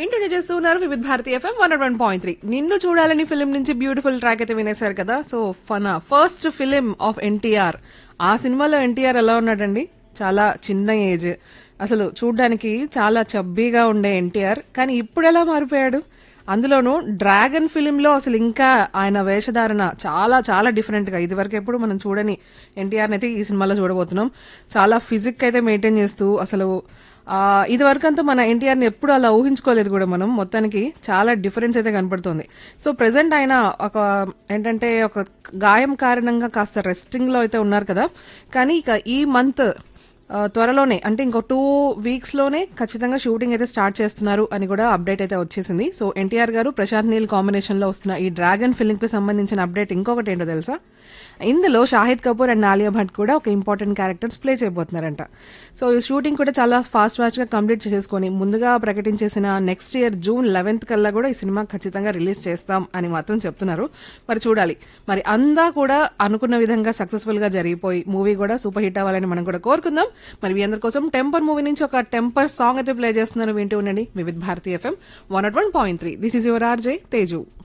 వింటూనే చేస్తున్నారు Vividha Bharati FM one one point three Ninnu Chudalani film నుంచి బ్యూటిఫుల్ ట్రాక్ అయితే వినేశారు కదా so fun first film of NTR ఆ సినిమాలో ఎన్టీఆర్ ఎలా ఉన్నాడండి చాలా చిన్న ఏజ్ అసలు చూడ్డానికి చాలా చబ్బీగా ఉండే ఎన్టీఆర్ కానీ ఇప్పుడు ఎలా మారిపోయాడు అందులోనూ డ్రాగన్ ఫిలిం లో అసలు ఇంకా ఆయన వేషధారణ చాలా చాలా డిఫరెంట్ గా ఇదివరకు ఎప్పుడు మనం చూడని ఎన్టీఆర్ అయితే ఈ సినిమాలో చూడబోతున్నాం చాలా ఫిజిక్ అయితే మెయింటైన్ చేస్తూ అసలు ఆ, ఇది వరకంతా మన ఎన్టీఆర్ ని ఎప్పుడు అలా ఊహించుకోలేదు కూడా మనం మొత్తానికి చాలా డిఫరెన్స్ అయితే కనపడుతుంది సో ప్రెసెంట్ ఆయన ఒక ఏంటంటే ఒక గాయం కారణంగా కాస్త రెస్టింగ్ లో అయితే ఉన్నారు కదా కానీ ఇక ఈ మంత్ ఆ, త్వరలోనే అంటే ఇంకో టూ వీక్స్ లోనే ఖచ్చితంగా షూటింగ్ అయితే స్టార్ట్ చేస్తున్నారు అని కూడా అప్డేట్ అయితే వచ్చేసింది సో ఎన్టీఆర్ గారు ప్రశాంత్ నీల్ కాంబినేషన్ లో వస్తున్న ఈ డ్రాగన్ ఫిల్మ్ కి సంబంధించిన అప్డేట్ ఇంకొకటి ఏంటో తెలుసా ఇందులో షాహిద్ కపూర్ అండ్ ఆలియా భట్ కూడా ఒక ఇంపార్టెంట్ క్యారెక్టర్స్ ప్లే చేయబోతున్నారంట సో ఈ షూటింగ్ కూడా చాలా ఫాస్ట్ ఫాస్ట్ గా కంప్లీట్ చేసేసుకొని ముందుగా ప్రకటించేసిన నెక్స్ట్ ఇయర్ జూన్ లెవెన్త్ కల్లా కూడా ఈ సినిమా ఖచ్చితంగా రిలీజ్ చేస్తాం అని మాత్రం చెప్తున్నారు మరి చూడాలి మరి అందా కూడా అనుకున్న విధంగా సక్సెస్ఫుల్ గా జరిగిపోయి మూవీ కూడా సూపర్ హిట్ అవ్వాలని మనం కూడా కోరుకుందాం మరి మీ అందరి కోసం టెంపర్ మూవీ నుంచి ఒక టెంపర్ సాంగ్ అయితే ప్లే చేస్తున్నారు వింటూ ఉండండి Vividh Bharati FM one at one point three this is your RJ Teju